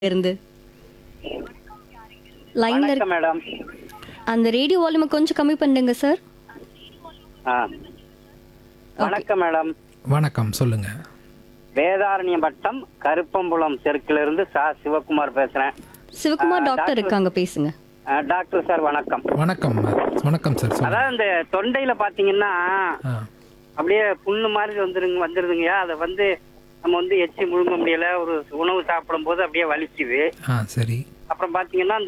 இருந்து லைன்ல இருக்க வணக்கம் மேடம் அந்த ரேடியோ வால்யூமை கொஞ்சம் கம்மி பண்ணுங்க சார் ஆ வணக்கம் மேடம் வணக்கம் சொல்லுங்க வேதாரண்யம் வட்டம் கருப்பம்புலம் தெற்குல இருந்து சா சிவகுமார் பேசுறேன் சிவகுமார் ஆ, டாக்டர் டாக்டர். இருக்காங்க பேசுங்க ஆ, டாக்டர் சார் வணக்கம் வணக்கம் வணக்கம் சார் சொல்லுங்க அதாவது இந்த தொண்டையில பாத்தீங்கன்னா ஆ அப்படியே புண்ணு மாதிரி வந்துருங்க வந்துருதுங்கய்யா அதை வந்து நம்ம வந்து எச்சி முழுங்க முடியல ஒரு உணவு சாப்பிடும் போது அப்படியே வலிக்குது ஆ சரி அப்புறம் பாத்தீங்கன்னா அந்த